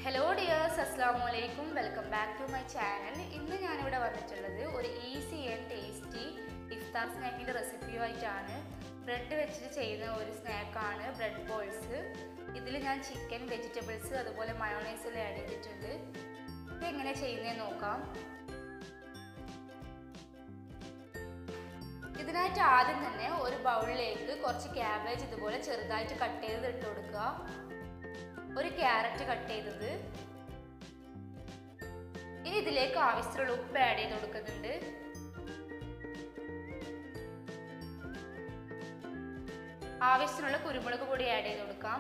hello dears അസ്സാം വലൈക്കും welcome back to my channel ഇന്ന് ഞാനിവിടെ വന്നിട്ടുള്ളത് ഒരു ഈസി ആൻഡ് ടേസ്റ്റി ഇഫ്താർ സ്നാക്കിൻ്റെ റെസിപ്പിയുമായിട്ടാണ് ബ്രെഡ് വെച്ചിട്ട് ചെയ്യുന്ന ഒരു സ്നാക്കാണ് ബ്രെഡ് ബോൾസ് ഇതിൽ ഞാൻ ചിക്കൻ വെജിറ്റബിൾസ് അതുപോലെ മയോണൈസിൽ ആഡ് ചെയ്തിട്ടുണ്ട് ഇതെങ്ങനെ ചെയ്യുന്നതെന്ന് നോക്കാം ഇതിനായിട്ട് ആദ്യം തന്നെ ഒരു ബൗളിലേക്ക് കുറച്ച് ക്യാബേജ് ഇതുപോലെ ചെറുതായിട്ട് കട്ട് ചെയ്ത് ഇട്ട് കൊടുക്കുക ഒരു ക്യാരറ്റ് കട്ട് ചെയ്തത് ഇനി ഇതിലേക്ക് ആവശ്യത്തിലുള്ള ഉപ്പ് ആഡ് ചെയ്ത് കൊടുക്കുന്നുണ്ട് ആവശ്യത്തിനുള്ള കുരുമുളക് പൊടി ആഡ് ചെയ്ത് കൊടുക്കാം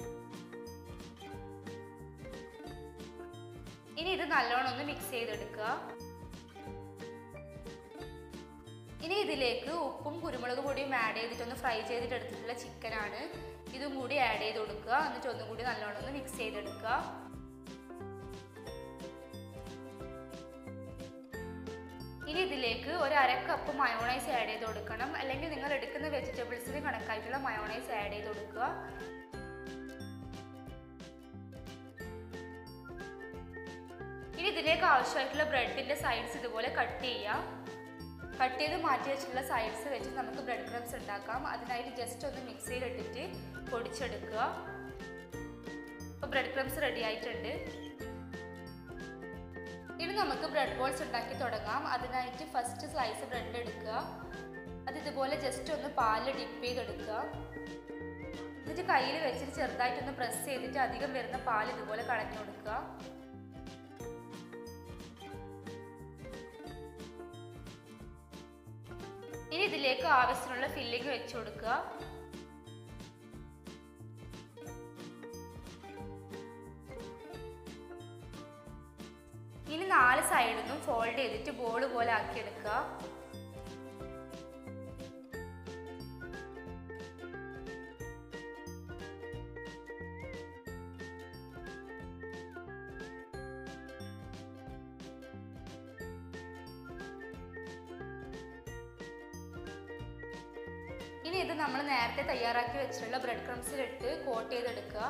ഇനി ഇത് നല്ലോണം ഒന്ന് മിക്സ് ചെയ്തെടുക്കുക ഇനി ഇതിലേക്ക് ഉപ്പും കുരുമുളക് പൊടിയും ആഡ് ചെയ്തിട്ട് ഒന്ന് ഫ്രൈ ചെയ്തിട്ട് എടുത്തിട്ടുള്ള ചിക്കനാണ് ഇതും കൂടി ആഡ് ചെയ്ത് കൊടുക്കുക എന്നിട്ട് ഒന്നും കൂടി നല്ലോണം ഒന്ന് മിക്സ് ചെയ്തെടുക്കുക ഇനി ഇതിലേക്ക് ഒരു അര കപ്പ് മയോണൈസ് ആഡ് ചെയ്ത് കൊടുക്കണം അല്ലെങ്കിൽ നിങ്ങൾ എടുക്കുന്ന വെജിറ്റബിൾസിന് കണക്കായിട്ടുള്ള മയോണൈസ് ആഡ് ചെയ്ത് കൊടുക്കുക ഇനി ഇതിലേക്ക് ആവശ്യമായിട്ടുള്ള ബ്രെഡിന്റെ സൈഡ്സ് ഇതുപോലെ കട്ട് ചെയ്യുക കട്ട് ചെയ്ത് മാറ്റി വെച്ചിട്ടുള്ള സൈഡ്സ് വെച്ച് നമുക്ക് ബ്രെഡ് ക്രംസ് ഉണ്ടാക്കാം അതിനായിട്ട് ജസ്റ്റ് ഒന്ന് മിക്സിയിൽ ഇട്ടിട്ട് പൊടിച്ചെടുക്കുക അപ്പോൾ ബ്രെഡ് ക്രംസ് റെഡി ആയിട്ടുണ്ട് ഇനി നമുക്ക് ബ്രെഡ് ബോൾസ് ഉണ്ടാക്കി തുടങ്ങാം അതിനായിട്ട് ഫസ്റ്റ് സ്ലൈസ് ബ്രെഡ് എടുക്കുക അത് ഇതുപോലെ ജസ്റ്റ് ഒന്ന് പാലിൽ ഡിപ്പ് ചെയ്തെടുക്കുക എന്നിട്ട് കയ്യിൽ വെച്ചിട്ട് ചെറുതായിട്ടൊന്ന് പ്രസ് ചെയ്തിട്ട് അധികം വരുന്ന പാൽ ഇതുപോലെ കളഞ്ഞു കൊടുക്കുക ഇനി ഇതിലേക്ക് ആവശ്യത്തിനുള്ള ഫില്ലിംഗ് വെച്ചു കൊടുക്കുക ഇനി നാല് സൈഡിൽ നിന്നും ഫോൾഡ് ചെയ്തിട്ട് ബോൾ പോലെ ആക്കിയെടുക്കുക ഇനി ഇത് നമ്മൾ നേരത്തെ തയ്യാറാക്കി വെച്ചിട്ടുള്ള ബ്രെഡ് ക്രംസിലിട്ട് കോട്ട് ചെയ്തെടുക്കുക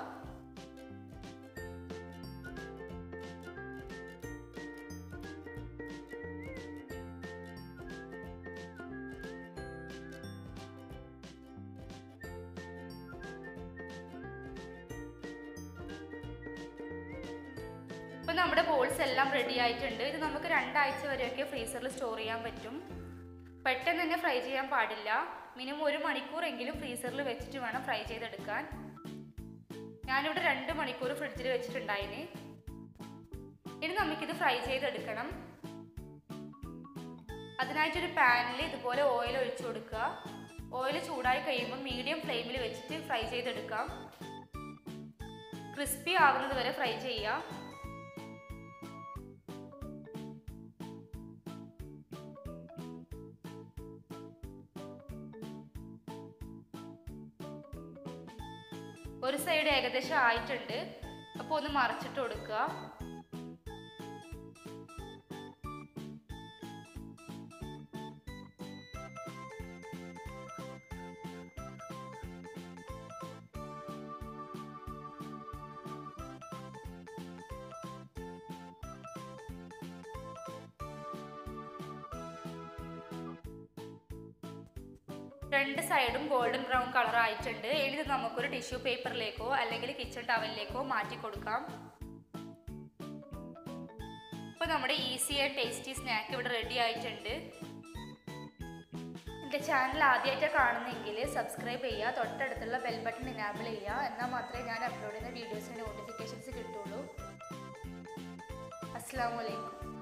ഇപ്പൊ നമ്മുടെ ബോൾസ് എല്ലാം റെഡി ആയിട്ടുണ്ട് ഇത് നമുക്ക് രണ്ടാഴ്ച വരെയൊക്കെ ഫ്രീസറിൽ സ്റ്റോർ ചെയ്യാൻ പറ്റും പെട്ടെന്ന് തന്നെ ഫ്രൈ ചെയ്യാൻ പാടില്ല മിനിമം ഒരു മണിക്കൂറെങ്കിലും ഫ്രീസറിൽ വെച്ചിട്ട് വേണം ഫ്രൈ ചെയ്തെടുക്കാൻ ഞാനിവിടെ രണ്ട് മണിക്കൂർ ഫ്രിഡ്ജിൽ വെച്ചിട്ടുണ്ടായിന് ഇനി നമുക്കിത് ഫ്രൈ ചെയ്തെടുക്കണം അതിനായിട്ടൊരു പാനിൽ ഇതുപോലെ ഓയിൽ ഒഴിച്ചു കൊടുക്കുക ഓയിൽ ചൂടായി കഴിയുമ്പോൾ മീഡിയം ഫ്ലെയിമിൽ വെച്ചിട്ട് ഫ്രൈ ചെയ്തെടുക്കാം ക്രിസ്പി ആവുന്നത് വരെ ഫ്രൈ ചെയ്യുക ഒരു സൈഡ് ഏകദേശം ആയിട്ടുണ്ട് അപ്പോൾ ഒന്ന് മറച്ചിട്ട് കൊടുക്കുക രണ്ട് സൈഡും ഗോൾഡൻ ബ്രൗൺ കളർ ആയിട്ടുണ്ട് ഇനി ഇത് നമുക്കൊരു ടിഷ്യൂ പേപ്പറിലേക്കോ അല്ലെങ്കിൽ കിച്ചൺ ടവലിലേക്കോ മാറ്റി കൊടുക്കാം ഇപ്പോൾ നമ്മുടെ ഈസി ആൻഡ് ടേസ്റ്റി സ്നാക്ക് ഇവിടെ റെഡി ആയിട്ടുണ്ട് എൻ്റെ ചാനൽ ആദ്യമായിട്ട് കാണുന്നെങ്കിൽ സബ്സ്ക്രൈബ് ചെയ്യുക തൊട്ടടുത്തുള്ള ബെൽ ബട്ടൺ ഇനാബിൾ ചെയ്യുക എന്നാൽ മാത്രമേ ഞാൻ അപ്ലോഡ് ചെയ്യുന്ന വീഡിയോസിൻ്റെ നോട്ടിഫിക്കേഷൻസ് കിട്ടുള്ളൂ അസ്സാം വലൈക്കും